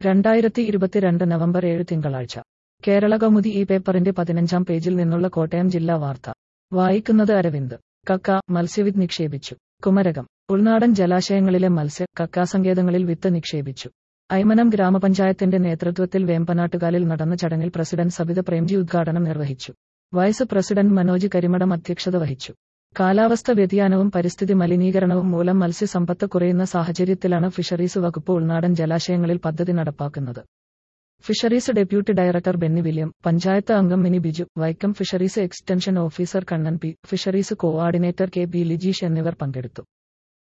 രണ്ടായിരത്തി ഇരുപത്തിരണ്ട് നവംബർ ഏഴ് തിങ്കളാഴ്ച കേരള കൗമുദി ഈ പേപ്പറിന്റെ പതിനഞ്ചാം പേജിൽ നിന്നുള്ള കോട്ടയം ജില്ലാ വാർത്ത വായിക്കുന്നത് അരവിന്ദ് കക്ക മത്സ്യവിത്ത് നിക്ഷേപിച്ചു കുമരകം ഉൾനാടൻ ജലാശയങ്ങളിലെ മത്സ്യ കക്കാസങ്കേതങ്ങളിൽ വിത്ത് നിക്ഷേപിച്ചു ഐമനം ഗ്രാമപഞ്ചായത്തിന്റെ നേതൃത്വത്തിൽ വേമ്പനാട്ടുകാലിൽ നടന്ന ചടങ്ങിൽ പ്രസിഡന്റ് സബിത പ്രേംജി ഉദ്ഘാടനം നിർവഹിച്ചു വൈസ് പ്രസിഡന്റ് മനോജ് കരിമടം അധ്യക്ഷത വഹിച്ചു കാലാവസ്ഥ വ്യതിയാനവും പരിസ്ഥിതി മലിനീകരണവും മൂലം മത്സ്യസമ്പത്ത് കുറയുന്ന സാഹചര്യത്തിലാണ് ഫിഷറീസ് വകുപ്പ് ഉൾനാടൻ ജലാശയങ്ങളിൽ പദ്ധതി നടപ്പാക്കുന്നത് fisheries deputy director Benny William panchayat അംഗം Mini Biju Vaikom fisheries extension officer Kannan P fisheries coordinator K B Lijeesh എന്നിവർ പങ്കെടുത്തു